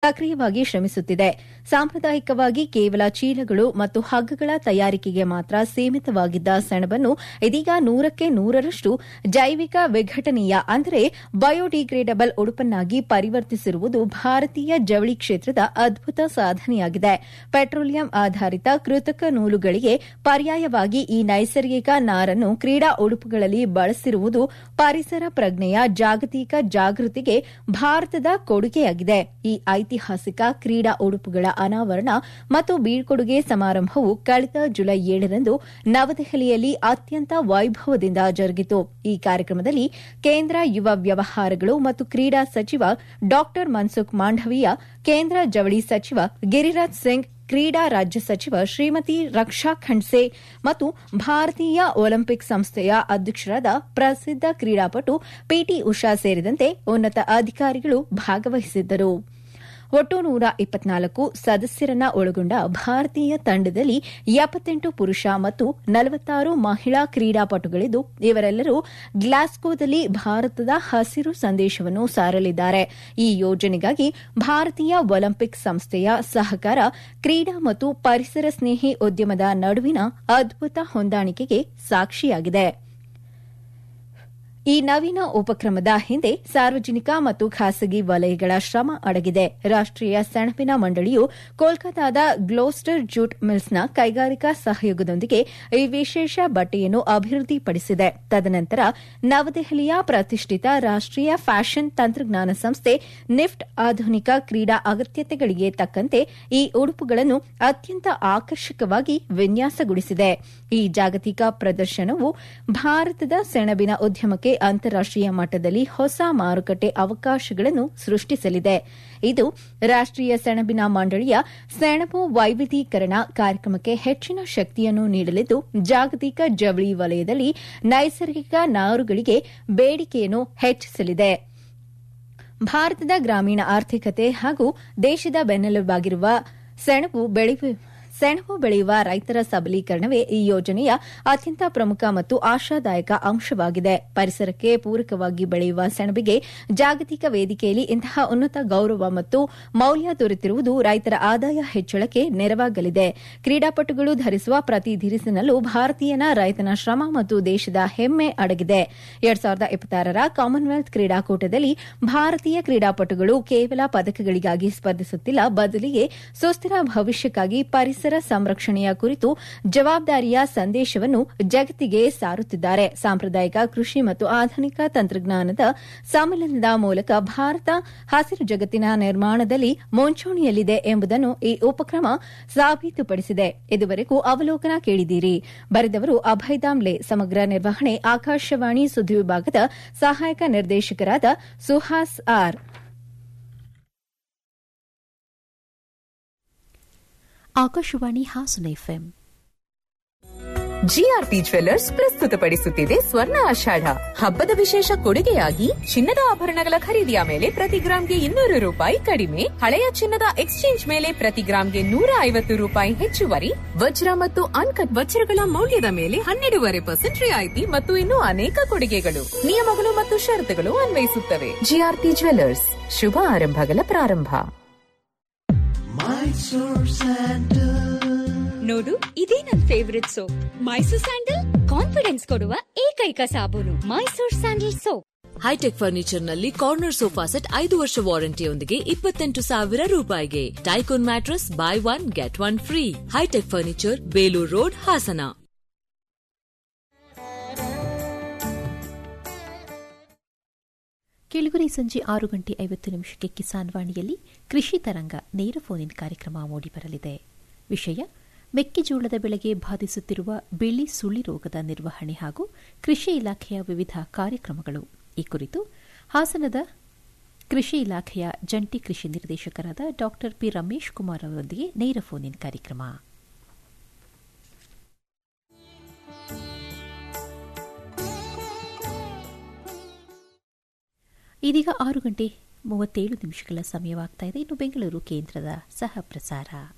ಸಕ್ರಿಯವಾಗಿ ಶ್ರಮಿಸುತ್ತಿದೆ ಸಾಂಪ್ರದಾಯಿಕವಾಗಿ ಕೇವಲ ಚೀಲಗಳು ಮತ್ತು ಹಗ್ಗಗಳ ತಯಾರಿಕೆಗೆ ಮಾತ್ರ ಸೀಮಿತವಾಗಿದ್ದ ಸೆಣಬನ್ನು ಇದೀಗ ನೂರಕ್ಕೆ ನೂರರಷ್ಟು ಜೈವಿಕ ವಿಘಟನೀಯ ಅಂದರೆ ಬಯೋಡಿಗ್ರೇಡಬಲ್ ಉಡುಪನ್ನಾಗಿ ಪರಿವರ್ತಿಸಿರುವುದು ಭಾರತೀಯ ಜವಳಿ ಕ್ಷೇತ್ರದ ಅದ್ಭುತ ಸಾಧನೆಯಾಗಿದೆ ಪೆಟ್ರೋಲಿಯಂ ಆಧಾರಿತ ಕೃತಕ ನೂಲುಗಳಿಗೆ ಪರ್ಯಾಯವಾಗಿ ಈ ನೈಸರ್ಗಿಕ ನಾರನ್ನು ಕ್ರೀಡಾ ಉಡುಪುಗಳಲ್ಲಿ ಬಳಸಿರುವುದು ಪರಿಸರ ಪ್ರಜ್ಞೆಯ ಜಾಗತಿಕ ಜಾಗೃತಿಗೆ ಭಾರತದ ಕೊಡುಗೆಯಾಗಿದೆ ಈ ಐತಿಹಾಸಿಕ ಕ್ರೀಡಾ ಉಡುಪುಗಳ ಅನಾವರಣ ಮತ್ತು ಬೀಳ್ಕೊಡುಗೆ ಸಮಾರಂಭವು ಕಳೆದ ಜುಲೈ ಏಳರಂದು ನವದೆಹಲಿಯಲ್ಲಿ ಅತ್ಯಂತ ವೈಭವದಿಂದ ಜರುಗಿತು ಈ ಕಾರ್ಯಕ್ರಮದಲ್ಲಿ ಕೇಂದ್ರ ಯುವ ವ್ಯವಹಾರಗಳು ಮತ್ತು ಕ್ರೀಡಾ ಸಚಿವ ಡಾ ಮನ್ಸುಖ್ ಮಾಂಡವೀಯ ಕೇಂದ್ರ ಜವಳಿ ಸಚಿವ ಗಿರಿರಾಜ್ ಸಿಂಗ್ ಕ್ರೀಡಾ ರಾಜ್ಯ ಸಚಿವ ಶ್ರೀಮತಿ ರಕ್ಷಾ ಖಂಡ್ಸೆ ಮತ್ತು ಭಾರತೀಯ ಒಲಿಂಪಿಕ್ ಸಂಸ್ಥೆಯ ಅಧ್ಯಕ್ಷರಾದ ಪ್ರಸಿದ್ದ ಕ್ರೀಡಾಪಟು ಪಿಟಿ ಉಷಾ ಸೇರಿದಂತೆ ಉನ್ನತ ಅಧಿಕಾರಿಗಳು ಭಾಗವಹಿಸಿದ್ದರು ಒಟ್ಟು ನೂರ ಇಪ್ಪತ್ನಾಲ್ಕು ಸದಸ್ಯರನ್ನ ಒಳಗೊಂಡ ಭಾರತೀಯ ತಂಡದಲ್ಲಿ ಎಪ್ಪತ್ತೆಂಟು ಪುರುಷ ಮತ್ತು ನಲವತ್ತಾರು ಮಹಿಳಾ ಕ್ರೀಡಾಪಟುಗಳಿದ್ದು ಇವರೆಲ್ಲರೂ ಗ್ಲಾಸ್ಗೋದಲ್ಲಿ ಭಾರತದ ಹಸಿರು ಸಂದೇಶವನ್ನು ಸಾರಲಿದ್ದಾರೆ ಈ ಯೋಜನೆಗಾಗಿ ಭಾರತೀಯ ಒಲಿಂಪಿಕ್ ಸಂಸ್ಥೆಯ ಸಹಕಾರ ಕ್ರೀಡಾ ಮತ್ತು ಪರಿಸರ ಸ್ನೇಹಿ ಉದ್ಯಮದ ನಡುವಿನ ಅದ್ಭುತ ಹೊಂದಾಣಿಕೆಗೆ ಸಾಕ್ಷಿಯಾಗಿದೆ ಈ ನವೀನ ಉಪಕ್ರಮದ ಹಿಂದೆ ಸಾರ್ವಜನಿಕ ಮತ್ತು ಖಾಸಗಿ ವಲಯಗಳ ಶ್ರಮ ಅಡಗಿದೆ ರಾಷ್ಟೀಯ ಸೆಣಬಿನ ಮಂಡಳಿಯು ಕೋಲ್ಕತಾದ ಗ್ಲೋಸ್ಟರ್ ಜೂಟ್ ಮಿಲ್ಸ್ನ ಕೈಗಾರಿಕಾ ಸಹಯೋಗದೊಂದಿಗೆ ಈ ವಿಶೇಷ ಬಟ್ಟೆಯನ್ನು ಅಭಿವೃದ್ಧಿಪಡಿಸಿದೆ ತದನಂತರ ನವದೆಹಲಿಯ ಪ್ರತಿಷ್ಠಿತ ರಾಷ್ಟೀಯ ಫ್ಯಾಷನ್ ತಂತ್ರಜ್ಞಾನ ಸಂಸ್ಥೆ ನಿಫ್ಟ್ ಆಧುನಿಕ ಕ್ರೀಡಾ ಅಗತ್ಯತೆಗಳಿಗೆ ತಕ್ಕಂತೆ ಈ ಉಡುಪುಗಳನ್ನು ಅತ್ಯಂತ ಆಕರ್ಷಕವಾಗಿ ವಿನ್ಯಾಸಗೊಳಿಸಿದೆ ಈ ಜಾಗತಿಕ ಪ್ರದರ್ಶನವು ಭಾರತದ ಸೆಣಬಿನ ಉದ್ಯಮಕ್ಕೆ ಅಂತಾರಾಷ್ಟೀಯ ಮಟ್ಟದಲ್ಲಿ ಹೊಸ ಮಾರುಕಟ್ಟೆ ಅವಕಾಶಗಳನ್ನು ಸೃಷ್ಟಿಸಲಿದೆ ಇದು ರಾಷ್ಟೀಯ ಸೆಣಬಿನ ಮಂಡಳಿಯ ಸೆಣಬು ವೈವಿಧ್ಯೀಕರಣ ಕಾರ್ಯಕ್ರಮಕ್ಕೆ ಹೆಚ್ಚಿನ ಶಕ್ತಿಯನ್ನು ನೀಡಲಿದ್ದು ಜಾಗತಿಕ ಜವಳಿ ವಲಯದಲ್ಲಿ ನೈಸರ್ಗಿಕ ನಾರುಗಳಿಗೆ ಬೇಡಿಕೆಯನ್ನು ಹೆಚ್ಚಿಸಲಿದೆ ಭಾರತದ ಗ್ರಾಮೀಣ ಆರ್ಥಿಕತೆ ಹಾಗೂ ದೇಶದ ಬೆನ್ನೆಲುಬಾಗಿರುವ ಸೆಣಬು ಸೆಣಬು ಬೆಳೆಯುವ ರೈತರ ಸಬಲೀಕರಣವೇ ಈ ಯೋಜನೆಯ ಅತ್ಯಂತ ಪ್ರಮುಖ ಮತ್ತು ಆಶಾದಾಯಕ ಅಂಶವಾಗಿದೆ ಪರಿಸರಕ್ಕೆ ಪೂರಕವಾಗಿ ಬೆಳೆಯುವ ಸೆಣಬಿಗೆ ಜಾಗತಿಕ ವೇದಿಕೆಯಲ್ಲಿ ಇಂತಹ ಉನ್ನತ ಗೌರವ ಮತ್ತು ಮೌಲ್ಯ ದೊರೆತಿರುವುದು ರೈತರ ಆದಾಯ ಹೆಚ್ಚಳಕ್ಕೆ ನೆರವಾಗಲಿದೆ ಕ್ರೀಡಾಪಟುಗಳು ಧರಿಸುವ ಪ್ರತಿ ಧಿರಿಸಿನಲ್ಲೂ ಭಾರತೀಯನ ರೈತನ ಶ್ರಮ ಮತ್ತು ದೇಶದ ಹೆಮ್ಮೆ ಅಡಗಿದೆ ಎರಡ್ ಸಾವಿರದ ಇಪ್ಪತ್ತಾರರ ಕಾಮನ್ವೆಲ್ತ್ ಕ್ರೀಡಾಕೂಟದಲ್ಲಿ ಭಾರತೀಯ ಕ್ರೀಡಾಪಟುಗಳು ಕೇವಲ ಪದಕಗಳಿಗಾಗಿ ಸ್ಪರ್ಧಿಸುತ್ತಿಲ್ಲ ಬದಲಿಗೆ ಸುಸ್ಥಿರ ಭವಿಷ್ಯಕ್ಕಾಗಿ ಪರಿಸರ ಸಂರಕ್ಷಣೆಯ ಕುರಿತು ಜವಾಬ್ದಾರಿಯ ಸಂದೇಶವನ್ನು ಜಗತ್ತಿಗೆ ಸಾರುತ್ತಿದ್ದಾರೆ ಸಾಂಪ್ರದಾಯಿಕ ಕೃಷಿ ಮತ್ತು ಆಧುನಿಕ ತಂತ್ರಜ್ಞಾನದ ಸಮ್ಮಿಲನದ ಮೂಲಕ ಭಾರತ ಹಸಿರು ಜಗತ್ತಿನ ನಿರ್ಮಾಣದಲ್ಲಿ ಮುಂಚೂಣಿಯಲ್ಲಿದೆ ಎಂಬುದನ್ನು ಈ ಉಪಕ್ರಮ ಸಾಬೀತುಪಡಿಸಿದೆ ಇದುವರೆಗೂ ಅವಲೋಕನ ಕೇಳಿದ್ದೀರಿ ಬರೆದವರು ಅಭಯ್ ದಾಮ್ಲೆ ಸಮಗ್ರ ನಿರ್ವಹಣೆ ಆಕಾಶವಾಣಿ ಸುದ್ದಿ ವಿಭಾಗದ ಸಹಾಯಕ ನಿರ್ದೇಶಕರಾದ Suhas R Akashvani Hassan FM GRP jewellers ಪ್ರಸ್ತುತಪಡಿಸುತ್ತಿದೆ ಸ್ವರ್ಣ ಆಷಾಢ ಹಬ್ಬದ ವಿಶೇಷ ಕೊಡುಗೆಯಾಗಿ ಚಿನ್ನದ ಆಭರಣಗಳ ಖರೀದಿಯ ಮೇಲೆ ಪ್ರತಿ ಗ್ರಾಂಗೆ ಇನ್ನೂರು ರೂಪಾಯಿ ಕಡಿಮೆ ಹಳೆಯ ಚಿನ್ನದ ಎಕ್ಸ್ಚೇಂಜ್ ಮೇಲೆ ಪ್ರತಿ ಗ್ರಾಂಗೆ ನೂರ ಐವತ್ತು ರೂಪಾಯಿ ಹೆಚ್ಚುವರಿ ವಜ್ರ ಮತ್ತು ಅನ್ಕಟ್ ವಜ್ರಗಳ ಮೌಲ್ಯದ ಮೇಲೆ ಹನ್ನೆರಡೂವರೆ ಪರ್ಸೆಂಟ್ ರಿಯಾಯಿತಿ ಮತ್ತು ಇನ್ನೂ ಅನೇಕ ಕೊಡುಗೆಗಳು ನಿಯಮಗಳು ಮತ್ತು ಷರತ್ತುಗಳು ಅನ್ವಯಿಸುತ್ತವೆ ಜಿಆರ್ಪಿ ಜ್ವೆಲ್ಲರ್ಸ್ ಶುಭ ಆರಂಭಗಳ ಪ್ರಾರಂಭ ನೋಡು ಇದೇ ನನ್ favourite soap Mysore sandal confidence ಕೊಡುವ ಏಕೈಕ ಸಾಬೂನು Mysore sandal soap hitech furniture ನಲ್ಲಿ ಕಾರ್ನರ್ ಸೋಫಾ ಸೆಟ್ ಐದು ವರ್ಷ ವಾರಂಟಿಯೊಂದಿಗೆ ಇಪ್ಪತ್ತೆಂಟು ಸಾವಿರ ರೂಪಾಯಿಗೆ ಟೈಕೋನ್ mattress buy one get one free hitech furniture Belur road Hassan ಕೆಳಗುರಿ ಸಂಜೆ ಆರು ಗಂಟೆ ಐವತ್ತು ನಿಮಿಷಕ್ಕೆ ಕಿಸಾನ್ ವಾಣಿಯಲ್ಲಿ ಕೃಷಿ ತರಂಗ ನೇರ ಫೋನ್ ಕಾರ್ಯಕ್ರಮ ಮೂಡಿಬರಲಿದೆ ವಿಷಯ ಮೆಕ್ಕೆಜೋಳದ ಬೆಳೆಗೆ ಬಾಧಿಸುತ್ತಿರುವ ಬಿಳಿ ಸುಳಿ ರೋಗದ ನಿರ್ವಹಣೆ ಹಾಗೂ ಕೃಷಿ ಇಲಾಖೆಯ ವಿವಿಧ ಕಾರ್ಯಕ್ರಮಗಳು ಈ ಕುರಿತು ಹಾಸನದ ಕೃಷಿ ಇಲಾಖೆಯ ಜಂಟಿ ಕೃಷಿ ನಿರ್ದೇಶಕರಾದ ಡಾ ಪಿ ರಮೇಶ್ ಕುಮಾರ್ ಅವರೊಂದಿಗೆ ನೇರ ಫೋನ್ ಇನ್ ಕಾರ್ಯಕ್ರಮ ಇದೀಗ ಆರು ಗಂಟೆ ಮೂವತ್ತೇಳು ನಿಮಿಷಗಳ ಸಮಯವಾಗ್ತಾ ಇದೆ ಇನ್ನು ಬೆಂಗಳೂರು ಕೇಂದ್ರದ ಸಹ ಪ್ರಸಾರ